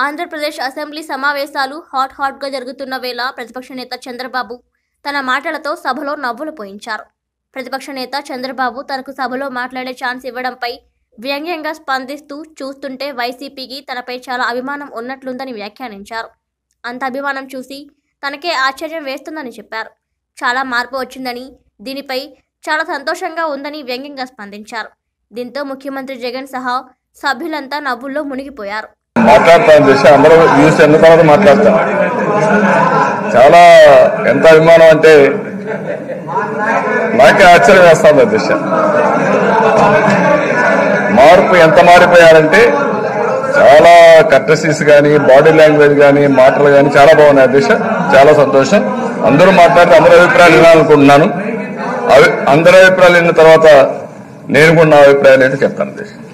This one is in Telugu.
ఆంధ్రప్రదేశ్ అసెంబ్లీ సమావేశాలు హాట్ హాట్ గా జరుగుతున్న వేళ ప్రతిపక్ష నేత చంద్రబాబు తన మాటలతో సభలో నవ్వులు పోయించారు ప్రతిపక్ష నేత చంద్రబాబు తనకు సభలో మాట్లాడే ఛాన్స్ ఇవ్వడంపై వ్యంగ్యంగా స్పందిస్తూ చూస్తుంటే వైసీపీకి తనపై చాలా అభిమానం ఉన్నట్లుందని వ్యాఖ్యానించారు అంత అభిమానం చూసి తనకే ఆశ్చర్యం వేస్తుందని చెప్పారు చాలా మార్పు వచ్చిందని దీనిపై చాలా సంతోషంగా ఉందని వ్యంగ్యంగా స్పందించారు దీంతో ముఖ్యమంత్రి జగన్ సహా సభ్యులంతా నవ్వుల్లో మునిగిపోయారు మాట్లాడతాను చేసి అందరూ న్యూస్ ఎన్న తర్వాత మాట్లాడతాను చాలా ఎంత అభిమానం అంటే నాకే ఆశ్చర్యం వేస్తుంది అధ్యక్ష మార్పు ఎంత మారిపోయారంటే చాలా కట్టసీస్ కానీ బాడీ లాంగ్వేజ్ కానీ మాటలు కానీ చాలా బాగున్నాయి అధ్యక్ష చాలా సంతోషం అందరూ మాట్లాడితే అందరి అభిప్రాయాలు వినాలనుకుంటున్నాను అవి అందరి అభిప్రాయాలు విన్న తర్వాత నేను కూడా నా అభిప్రాయాలు ఏంటో చెప్తాను అధ్యక్ష